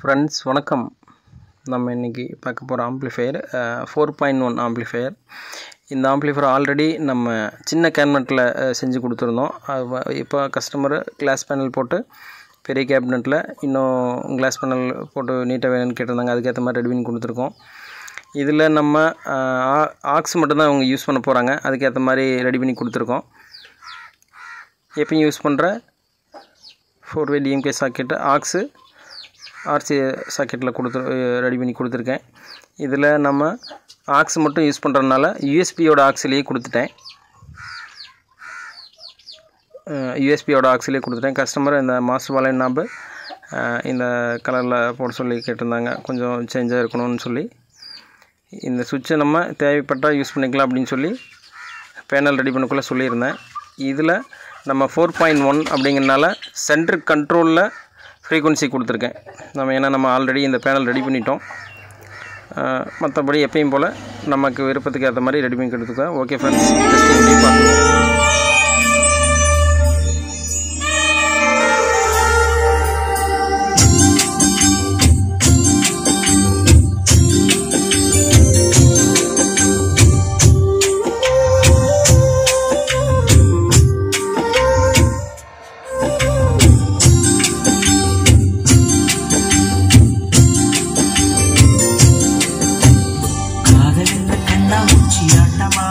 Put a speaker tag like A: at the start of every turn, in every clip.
A: Friends வணக்கம் நம்ம இன்றைக்கி பார்க்க போகிற amplifier four point one amplifier இந்த ஆம்ப்ளிஃபையர் ஆல்ரெடி நம்ம சின்ன கேபினெட்டில் செஞ்சு கொடுத்துருந்தோம் அது வ- இப்போ கஸ்டமர் கிளாஸ் பேனல் போட்டு பெரிய கேபினெட்டில் இன்னும் கிளாஸ் பேனல் போட்டு நீட்டாக வேணும்னு கேட்டிருந்தாங்க அதுக்கேற்ற மாதிரி ரெடி பண்ணி கொடுத்துருக்கோம் இதில் நம்ம ஆக்ஸ் மட்டும்தான் அவங்க யூஸ் பண்ண போகிறாங்க அதுக்கேற்ற மாதிரி ரெடி பண்ணி கொடுத்துருக்கோம் எப்பயும் யூஸ் பண்ணுற ஃபோர் வே டிஎம்கே சாக்கெட்டு ஆக்ஸு ஆர்சி சாக்கெட்டில் கொடுத்து ரெடி பண்ணி கொடுத்துருக்கேன் இதில் நம்ம ஆக்ஸ் மட்டும் யூஸ் பண்ணுறதுனால யூஎஸ்பியோட ஆக்ஸ்லேயே கொடுத்துட்டேன் யூஎஸ்பியோட ஆக்ஸ்லேயே கொடுத்துட்டேன் கஸ்டமர் இந்த மாஸ்டர் வாலை நாம்பு இந்த கலரில் போட சொல்லி கேட்டிருந்தாங்க கொஞ்சம் சேஞ்சாக இருக்கணும்னு சொல்லி இந்த சுவிட்சை நம்ம தேவைப்பட்டால் யூஸ் பண்ணிக்கலாம் அப்படின்னு சொல்லி பேனல் ரெடி பண்ணக்குள்ளே சொல்லியிருந்தேன் இதில் நம்ம ஃபோர் பாயிண்ட் ஒன் அப்படிங்கிறனால சென்டர் கண்ட்ரோலில் ஃப்ரீக்குவன்சி கொடுத்துருக்கேன் நம்ம ஏன்னா நம்ம ஆல்ரெடி இந்த பேனல் ரெடி பண்ணிட்டோம் மற்றபடி எப்பயும் போல் நமக்கு விருப்பத்துக்கு ஏற்ற மாதிரி ரெடி பண்ணி கொடுத்துருக்கேன் ஓகே ஃப்ரெண்ட்ஸ் டெஸ்டிங் பண்ணி பார்த்துக்கோங்க
B: காதல் என்ன கண்ணாமூச்சி ஆட்டமா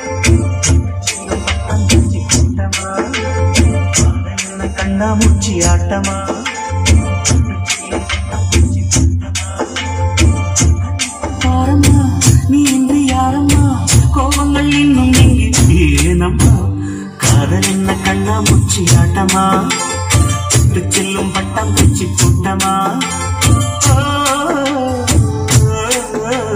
B: காதல் என்ன கண்ணாமூச்சி ஆட்டமா பாரம்மா நீ இன்று யாரம்மா கோபங்கள் இன்னும் எங்கே ஏனம்மா காதல் என்ன கண்ணாமூச்சி ஆட்டமா சுட்டு செல்லும் பட்டம் பூச்சி கூட்டமா ஓ, ஓ, ஓ.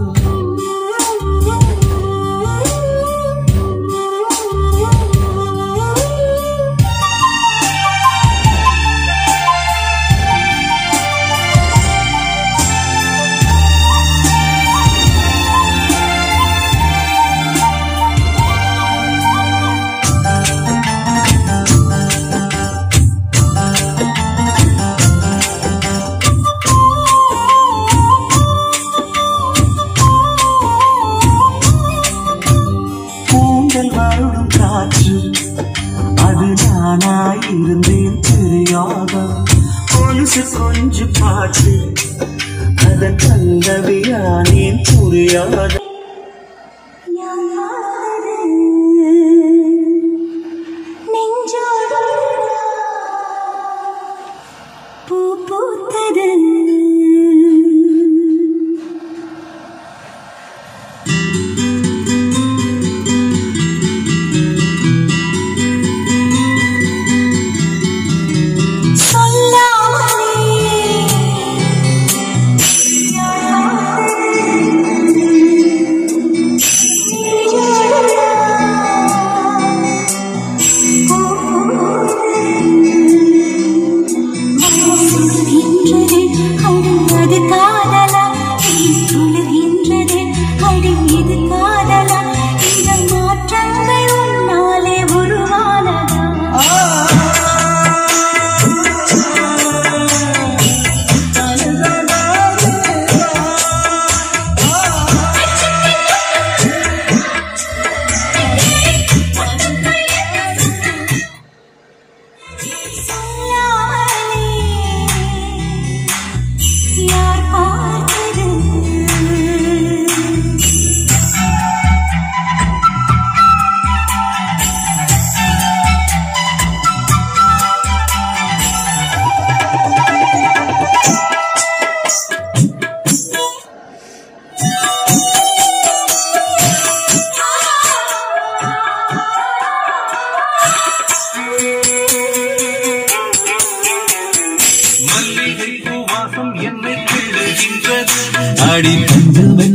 B: கூந்தல் வருடும் காற்று அது நானாயிருந்தேன் தெரியாத கொலுசு கொஞ்சு பாட்டு அதன் கல்லவியானேன் புரியாத
C: நெஞ்சோடு பூ பூத்தது சொல்கின்றது அடி அது காதலா சொல்கின்றது அடி இது காதலா இந்த மாற்றங்கள் உன்னாலே உருவானதா யார் பார்த்தது
B: மல்லிகை பூவாசம் என்னை கிள்ளுகின்றது அடி தந்து